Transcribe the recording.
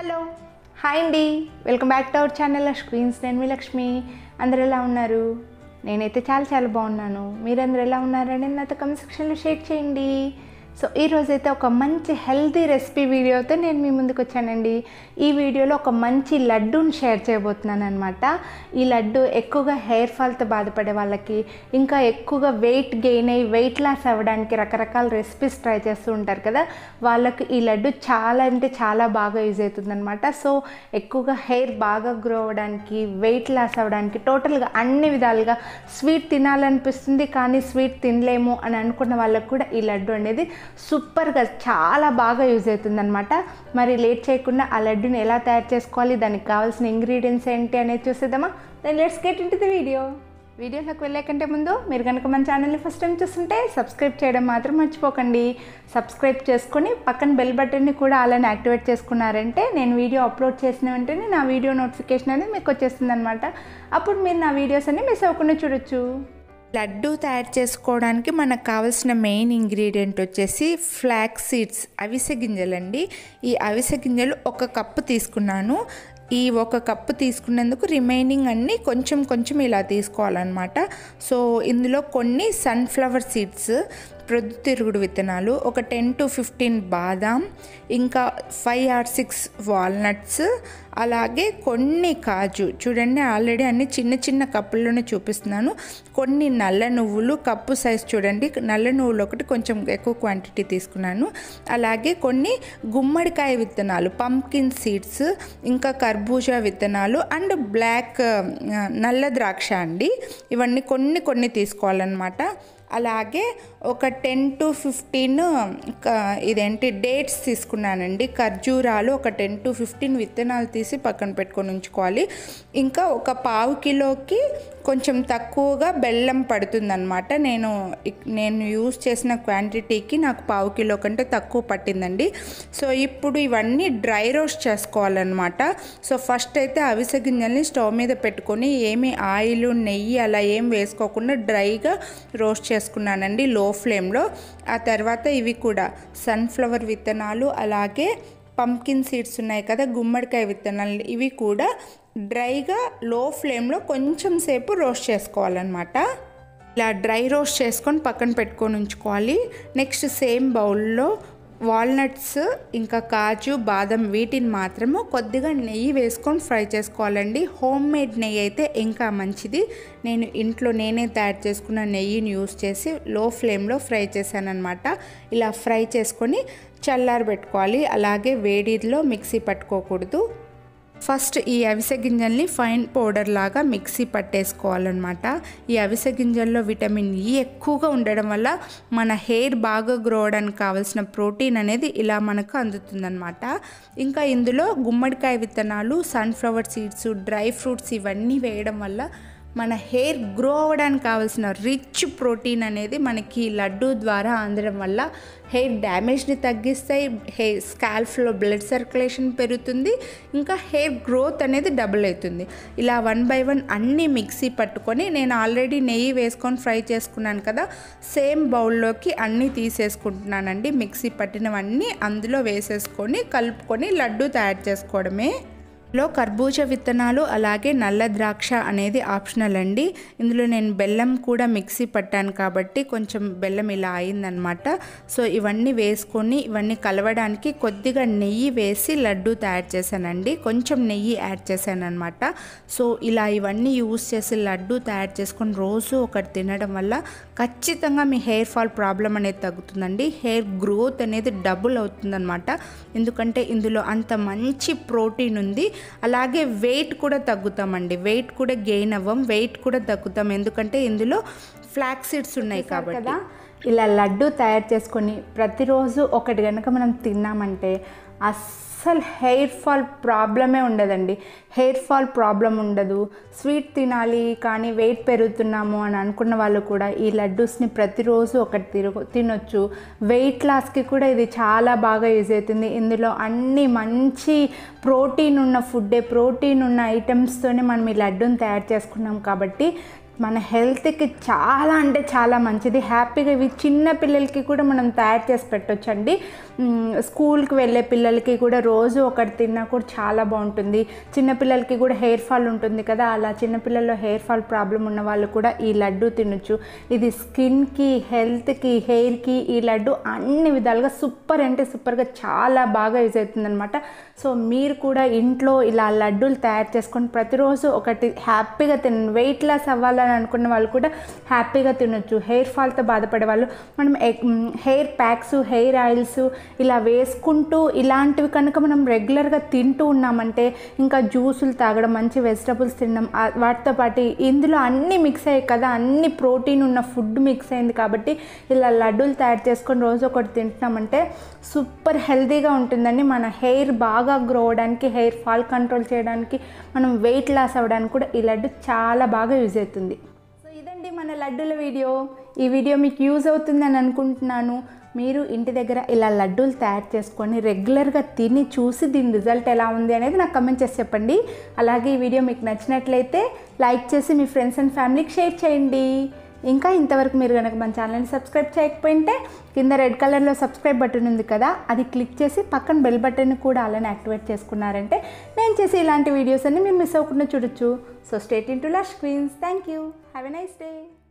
hello hi అండి welcome back to our channel screens నేను మీ లక్ష్మి అందరు ఎలా ఉన్నారు నేనైతే చాలా చాలా బాగున్నాను మీరందరూ ఎలా ఉన్నారని నాతో కమెంట్ సెక్షన్లో షేర్ చేయండి సో ఈరోజైతే ఒక మంచి హెల్తీ రెసిపీ వీడియోతో నేను మీ ముందుకు వచ్చానండి ఈ వీడియోలో ఒక మంచి లడ్డూని షేర్ చేయబోతున్నాను అనమాట ఈ లడ్డు ఎక్కువగా హెయిర్ ఫాల్తో బాధపడే వాళ్ళకి ఇంకా ఎక్కువగా వెయిట్ గెయిన్ అయ్యి వెయిట్ లాస్ అవ్వడానికి రకరకాల రెసిపీస్ ట్రై చేస్తూ ఉంటారు కదా వాళ్ళకి ఈ లడ్డు చాలా అంటే చాలా బాగా యూజ్ అవుతుంది అనమాట సో ఎక్కువగా హెయిర్ బాగా గ్రో అవ్వడానికి వెయిట్ లాస్ అవ్వడానికి టోటల్గా అన్ని విధాలుగా స్వీట్ తినాలనిపిస్తుంది కానీ స్వీట్ తినలేము అని అనుకున్న వాళ్ళకి కూడా ఈ లడ్డు అనేది సూపర్గా చాలా బాగా యూజ్ అవుతుందన్నమాట మరి లేట్ చేయకుండా ఆ లడ్డుని ఎలా తయారు చేసుకోవాలి దానికి కావాల్సిన ఇంగ్రీడియంట్స్ ఏంటి అనేది చూసేద్దామా then let's get into the video వీడియోలోకి వెళ్ళే కంటే ముందు మీరు కనుక మన ఛానల్ని ఫస్ట్ టైం చూస్తుంటే సబ్స్క్రైబ్ చేయడం మాత్రం మర్చిపోకండి సబ్స్క్రైబ్ చేసుకొని పక్కన బెల్ బటన్ని కూడా అలానే యాక్టివేట్ చేసుకున్నారంటే నేను వీడియో అప్లోడ్ చేసిన వెంటనే నా వీడియో నోటిఫికేషన్ అనేది మీకు వచ్చేస్తుంది అనమాట అప్పుడు మీరు నా వీడియోస్ అన్ని మిస్ అవ్వకుండా చూడొచ్చు లడ్డు తయారు చేసుకోవడానికి మనకు కావాల్సిన మెయిన్ ఇంగ్రీడియంట్ వచ్చేసి ఫ్లాక్ సీడ్స్ అవిసె గింజలండి ఈ అవిసె గింజలు ఒక కప్పు తీసుకున్నాను ఈ ఒక కప్పు తీసుకున్నందుకు రిమైనింగ్ అన్నీ కొంచెం కొంచెం ఇలా తీసుకోవాలన్నమాట సో ఇందులో కొన్ని సన్ఫ్లవర్ సీడ్స్ ప్రొద్దుతిరుగుడు విత్తనాలు ఒక టెన్ టు ఫిఫ్టీన్ బాదాం ఇంకా ఫైవ్ ఆర్ సిక్స్ వాల్నట్స్ అలాగే కొన్ని కాజు చూడండి ఆల్రెడీ అన్ని చిన్న చిన్న కప్పుల్లోనే చూపిస్తున్నాను కొన్ని నల్ల నువ్వులు కప్పు సైజ్ చూడండి నల్ల నువ్వులు ఒకటి కొంచెం ఎక్కువ క్వాంటిటీ తీసుకున్నాను అలాగే కొన్ని గుమ్మడికాయ విత్తనాలు పంకిన్ సీడ్స్ ఇంకా కర్బూజా విత్తనాలు అండ్ బ్లాక్ నల్ల ద్రాక్ష అండి ఇవన్నీ కొన్ని కొన్ని తీసుకోవాలన్నమాట అలాగే ఒక టెన్ టు ఫిఫ్టీన్ ఇదేంటి డేట్స్ తీసుకున్నానండి ఖర్జూరాలు ఒక టెన్ టు ఫిఫ్టీన్ విత్తనాలు తీసి పక్కన పెట్టుకొని ఉంచుకోవాలి ఇంకా ఒక పావు కిలోకి కొంచెం తక్కువగా బెల్లం పడుతుందన్నమాట నేను నేను యూస్ చేసిన క్వాంటిటీకి నాకు పావు కిలో కంటే తక్కువ పట్టిందండి సో ఇప్పుడు ఇవన్నీ డ్రై రోస్ట్ చేసుకోవాలన్నమాట సో ఫస్ట్ అయితే అవిసె గింజల్ని స్టవ్ మీద పెట్టుకొని ఏమి ఆయిల్ నెయ్యి అలా ఏం వేసుకోకుండా డ్రైగా రోస్ట్ చేసుకున్నానండి లో ఫ్లేమ్లో ఆ తర్వాత ఇవి కూడా సన్ఫ్లవర్ విత్తనాలు అలాగే పంకిన్ సీడ్స్ ఉన్నాయి కదా గుమ్మడికాయ విత్తనాలు ఇవి కూడా డ్రైగా లో ఫ్లేమ్లో కొంచెం సేపు రోస్ట్ చేసుకోవాలన్నమాట ఇలా డ్రై రోస్ట్ చేసుకొని పక్కన పెట్టుకొని ఉంచుకోవాలి నెక్స్ట్ సేమ్ బౌల్లో వాల్నట్స్ ఇంకా కాజు బాదం వీటిని మాత్రము కొద్దిగా నెయ్యి వేసుకొని ఫ్రై చేసుకోవాలండి హోమ్ మేడ్ నెయ్యి అయితే ఇంకా మంచిది నేను ఇంట్లో నేనే తయారు చేసుకున్న నెయ్యిని యూస్ చేసి లో ఫ్లేమ్లో ఫ్రై చేశానమాట ఇలా ఫ్రై చేసుకొని చల్లారబెట్టుకోవాలి అలాగే వేడిలో మిక్సీ పట్టుకోకూడదు ఫస్ట్ ఈ అవిసె గింజల్ని ఫైన్ పౌడర్ లాగా మిక్సీ పట్టేసుకోవాలన్నమాట ఈ అవిసె గింజల్లో విటమిన్ ఈ ఎక్కువగా ఉండడం వల్ల మన హెయిర్ బాగా గ్రో అవడానికి కావాల్సిన ప్రోటీన్ అనేది ఇలా మనకు అందుతుందన్నమాట ఇంకా ఇందులో గుమ్మడికాయ విత్తనాలు సన్ఫ్లవర్ సీడ్స్ డ్రై ఫ్రూట్స్ ఇవన్నీ వేయడం వల్ల మన హెయిర్ గ్రో అవ్వడానికి కావాల్సిన రిచ్ ప్రోటీన్ అనేది మనకి లడ్డు ద్వారా అందడం వల్ల హెయిర్ డ్యామేజ్ని తగ్గిస్తాయి హెయిర్ స్కాల్ఫ్లో బ్లడ్ సర్క్యులేషన్ పెరుగుతుంది ఇంకా హెయిర్ గ్రోత్ అనేది డబుల్ అవుతుంది ఇలా వన్ బై వన్ అన్నీ మిక్సీ పట్టుకొని నేను ఆల్రెడీ నెయ్యి వేసుకొని ఫ్రై చేసుకున్నాను కదా సేమ్ బౌల్లోకి అన్నీ తీసేసుకుంటున్నానండి మిక్సీ పట్టినవన్నీ అందులో వేసేసుకొని కలుపుకొని లడ్డు తయారు చేసుకోవడమే లో కర్బూజా విత్తనాలు అలాగే నల్ల ద్రాక్ష అనేది ఆప్షనల్ అండి ఇందులో నేను బెల్లం కూడా మిక్సీ పట్టాను కాబట్టి కొంచెం బెల్లం ఇలా అయిందనమాట సో ఇవన్నీ వేసుకొని ఇవన్నీ కలవడానికి కొద్దిగా నెయ్యి వేసి లడ్డు తయారు చేశానండి కొంచెం నెయ్యి యాడ్ చేశాను అనమాట సో ఇలా ఇవన్నీ యూస్ చేసి లడ్డు తయారు చేసుకొని రోజు ఒకటి తినడం వల్ల ఖచ్చితంగా మీ హెయిర్ ఫాల్ ప్రాబ్లం అనేది తగ్గుతుందండి హెయిర్ గ్రోత్ అనేది డబుల్ అవుతుందన్నమాట ఎందుకంటే ఇందులో అంత మంచి ప్రోటీన్ ఉంది అలాగే వెయిట్ కూడా తగ్గుతామండి వెయిట్ కూడా గెయిన్ అవ్వం వెయిట్ కూడా తగ్గుతాం ఎందుకంటే ఇందులో ఫ్లాక్ సీడ్స్ ఉన్నాయి కాబట్టి ఇలా లడ్డు తయారు చేసుకొని ప్రతిరోజు ఒకటి కనుక మనం తిన్నామంటే అస్సలు హెయిర్ ఫాల్ ప్రాబ్లమే ఉండదండి హెయిర్ ఫాల్ ప్రాబ్లం ఉండదు స్వీట్ తినాలి కానీ వెయిట్ పెరుగుతున్నాము అని అనుకున్న వాళ్ళు కూడా ఈ లడ్డూస్ని ప్రతిరోజు ఒకటి తిరుగు తినొచ్చు వెయిట్ లాస్కి కూడా ఇది చాలా బాగా యూజ్ అవుతుంది ఇందులో అన్ని మంచి ప్రోటీన్ ఉన్న ఫుడ్డే ప్రోటీన్ ఉన్న ఐటమ్స్తోనే మనం ఈ లడ్డూని తయారు చేసుకున్నాం కాబట్టి మన హెల్త్కి చాలా అంటే చాలా మంచిది హ్యాపీగా ఇవి చిన్న పిల్లలకి కూడా మనం తయారు చేసి పెట్టొచ్చండి మ్, స్కూల్కి వెళ్ళే పిల్లలకి కూడా రోజు ఒకటి తిన్నా కూడా చాలా బాగుంటుంది చిన్నపిల్లలకి కూడా హెయిర్ ఫాల్ ఉంటుంది కదా అలా చిన్నపిల్లల్లో హెయిర్ ఫాల్ ప్రాబ్లం ఉన్న వాళ్ళు కూడా ఈ లడ్డు తినొచ్చు ఇది స్కిన్కి హెల్త్కి హెయిర్కి ఈ లడ్డు అన్ని విధాలుగా సూపర్ అంటే సూపర్గా చాలా బాగా యూజ్ అవుతుందన్నమాట సో మీరు కూడా ఇంట్లో ఇలా లడ్డూలు తయారు చేసుకొని ప్రతిరోజు ఒకటి హ్యాపీగా తినండి వెయిట్ లాస్ అవ్వాలని అనుకున్న వాళ్ళు కూడా హ్యాపీగా తినొచ్చు హెయిర్ ఫాల్తో బాధపడే వాళ్ళు మనం ఎగ్- మ్, హెయిర్ ప్యాక్స్ హెయిర్ ఆయిల్స్ ఇలా వేసుకుంటూ ఇలాంటివి కనుక మనం రెగ్యులర్గా తింటూ ఉన్నామంటే ఇంకా జ్యూసులు తాగడం మంచి వెజిటబుల్స్ తినడం ఆ, వాటితో పాటు ఇందులో అన్నీ మిక్స్ అయ్యాయి కదా అన్ని ప్రోటీన్ ఉన్న ఫుడ్ మిక్స్ అయింది కాబట్టి ఇలా లడ్డూలు తయారు చేసుకొని రోజు ఒకటి తింటున్నామంటే సూపర్ హెల్తీగా ఉంటుందండి మన హెయిర్ బాగా గ్రో అవడానికి హెయిర్ ఫాల్ కంట్రోల్ చేయడానికి మనం వెయిట్ లాస్ అవ్వడానికి కూడా ఈ లడ్డు చాలా బాగా యూజ్ అవుతుంది సో ఇదండి మన లడ్డూల వీడియో ఈ వీడియో మీకు యూజ్ అవుతుందని అనుకుంటున్నాను మీరు ఇంటి దగ్గర ఇలా లడ్డూలు తయారు చేసుకొని రెగ్యులర్గా తిని చూసి దీని రిజల్ట్ ఎలా ఉంది అనేది నాకు కమెంట్ చేసి చెప్పండి అలాగే ఈ వీడియో మీకు నచ్చినట్లయితే లైక్ చేసి మీ ఫ్రెండ్స్ అండ్ ఫ్యామిలీకి షేర్ చేయండి ఇంకా ఇంతవరకు మీరు కనుక మన ఛానల్ని సబ్స్క్రైబ్ చేయకపోయింటే కింద రెడ్ కలర్లో సబ్స్క్రైబ్ బటన్ ఉంది కదా అది క్లిక్ చేసి పక్కన బెల్ బటన్ కూడా అలానే యాక్టివేట్ చేసుకున్నారంటే నేను చేసే ఇలాంటి వీడియోస్ అన్ని మీరు మిస్ అవ్వకుండా చూడొచ్చు so state in to last screens thank you have a nice day